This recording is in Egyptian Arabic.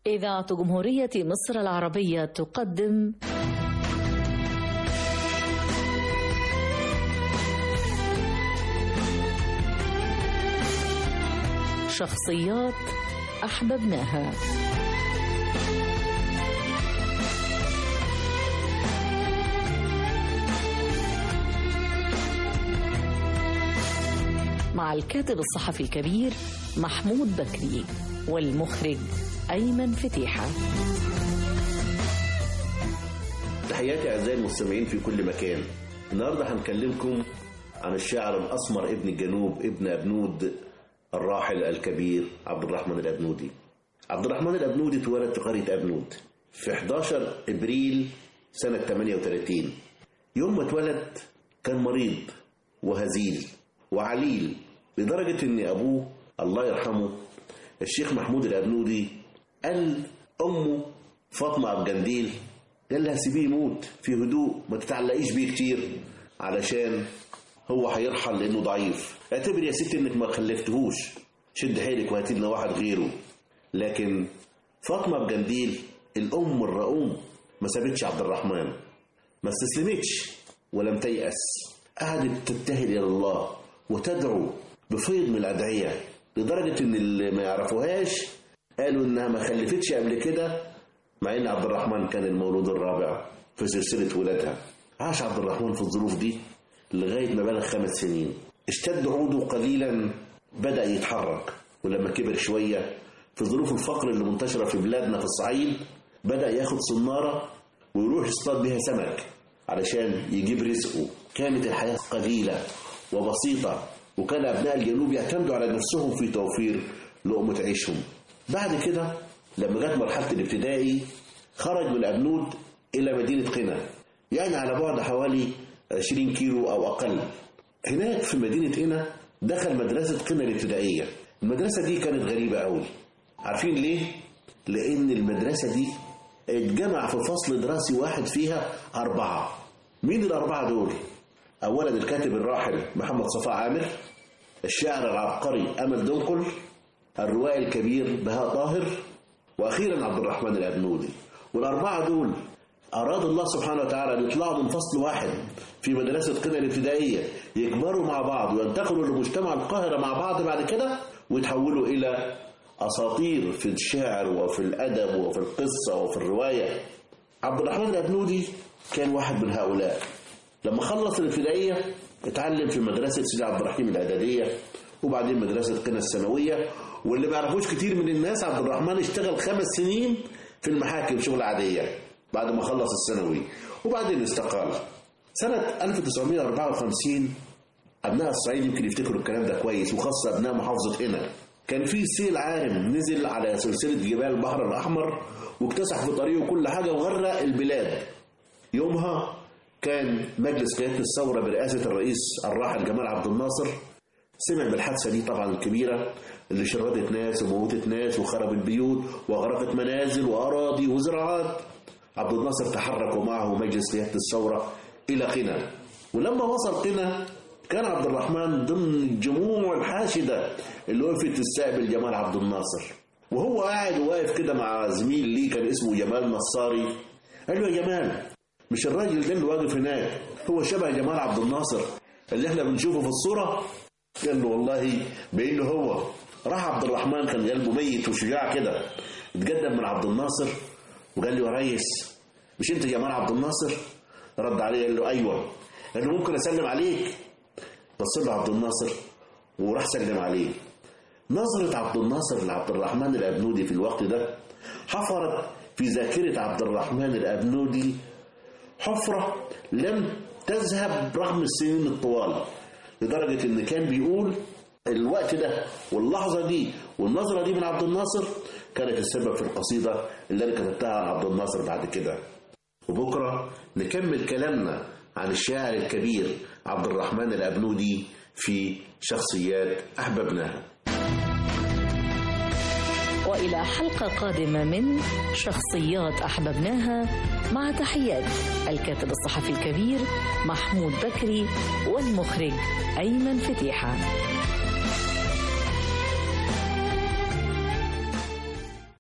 إذاعة جمهورية مصر العربية تقدم شخصيات أحببناها مع الكاتب الصحفي الكبير محمود بكري والمخرج أيمن فتيحة تحياتي أعزائي المستمعين في كل مكان النهاردة هنكلمكم عن الشاعر الأسمر ابن الجنوب ابن أبنود الراحل الكبير عبد الرحمن الأبنودي عبد الرحمن الأبنودي اتولد في قرية أبنود في 11 إبريل سنة 38 يوم ما اتولد كان مريض وهزيل وعليل لدرجة إن أبوه الله يرحمه الشيخ محمود الأبنودي قال أمه فاطمة عبد الجنديل قال لها سيبيه يموت في هدوء ما تتعلقيش بيه كتير علشان هو هيرحل لأنه ضعيف اعتبر يا ستي إنك ما خلفتهوش شد حيلك وهاتي لنا واحد غيره لكن فاطمة بجنديل الأم الرؤوم ما سابتش عبد الرحمن ما استسلمتش ولم تيأس قعدت تبتهل إلى الله وتدعو بفيض من الأدعية لدرجة إن اللي ما يعرفوهاش قالوا إنها ما خلفتش قبل كده مع إن عبد الرحمن كان المولود الرابع في سلسلة ولادها عاش عبد الرحمن في الظروف دي لغاية ما بلغ خمس سنين اشتد عوده قليلا بدأ يتحرك ولما كبر شوية في ظروف الفقر اللي منتشرة في بلادنا في الصعيد بدأ ياخد صنارة ويروح يصطاد بيها سمك علشان يجيب رزقه كانت الحياة قليلة وبسيطة وكان أبناء الجنوب يعتمدوا على نفسهم في توفير لقمة عيشهم بعد كده لما جت مرحلة الابتدائي خرج من أبنود إلى مدينة قنا يعني على بعد حوالي 20 كيلو أو أقل هناك في مدينة قنا دخل مدرسة قنا الابتدائية المدرسة دي كانت غريبة قوي عارفين ليه؟ لأن المدرسة دي اتجمع في فصل دراسي واحد فيها أربعة مين الأربعة دول؟ أولا الكاتب الراحل محمد صفاء عامر الشاعر العبقري أمل دنقل الروائي الكبير بهاء طاهر وأخيرا عبد الرحمن الأبنودي والأربعة دول أراد الله سبحانه وتعالى أن يطلعوا من فصل واحد في مدرسة قنا الابتدائية يكبروا مع بعض وينتقلوا لمجتمع القاهرة مع بعض بعد كده ويتحولوا إلى أساطير في الشعر وفي الأدب وفي القصة وفي الرواية عبد الرحمن الأبنودي كان واحد من هؤلاء لما خلص الابتدائية اتعلم في مدرسة سيدي عبد الرحيم الإعدادية وبعدين مدرسة قنا الثانوية واللي ما يعرفوش كتير من الناس عبد الرحمن اشتغل خمس سنين في المحاكم شغل عادية بعد ما خلص الثانوي وبعدين استقال سنة 1954 أبناء الصعيد يمكن يفتكروا الكلام ده كويس وخاصة أبناء محافظة هنا كان في سيل عارم نزل على سلسلة جبال البحر الأحمر واكتسح في طريقه كل حاجة وغرق البلاد يومها كان مجلس قيادة الثورة برئاسة الرئيس الراحل جمال عبد الناصر سمع بالحادثة دي طبعا الكبيرة اللي شردت ناس وموتت ناس وخربت بيوت وغرقت منازل وأراضي وزراعات عبد الناصر تحرك ومعه مجلس قيادة الثورة إلى قنا ولما وصل قنا كان عبد الرحمن ضمن الجموع الحاشدة اللي وقفت تستقبل جمال عبد الناصر وهو قاعد واقف كده مع زميل ليه كان اسمه جمال نصاري قال له يا جمال مش الراجل ده اللي واقف هناك هو شبه جمال عبد الناصر اللي احنا بنشوفه في الصورة قال له والله بانه هو راح عبد الرحمن كان قلبه ميت وشجاع كده اتقدم من عبد الناصر وقال له يا ريس مش انت جمال عبد الناصر رد عليه قال له ايوه قال له ممكن اسلم عليك بص له عبد الناصر وراح سلم عليه نظرة عبد الناصر لعبد الرحمن الأبنودي في الوقت ده حفرت في ذاكرة عبد الرحمن الأبنودي حفرة لم تذهب رغم السنين الطوال لدرجة إن كان بيقول الوقت ده واللحظة دي والنظرة دي من عبد الناصر كانت السبب في القصيدة اللي أنا كتبتها عن عبد الناصر بعد كده وبكرة نكمل كلامنا عن الشاعر الكبير عبد الرحمن الأبنودي في شخصيات أحببناها وإلى حلقة قادمة من شخصيات أحببناها مع تحيات الكاتب الصحفي الكبير محمود بكري والمخرج أيمن فتيحة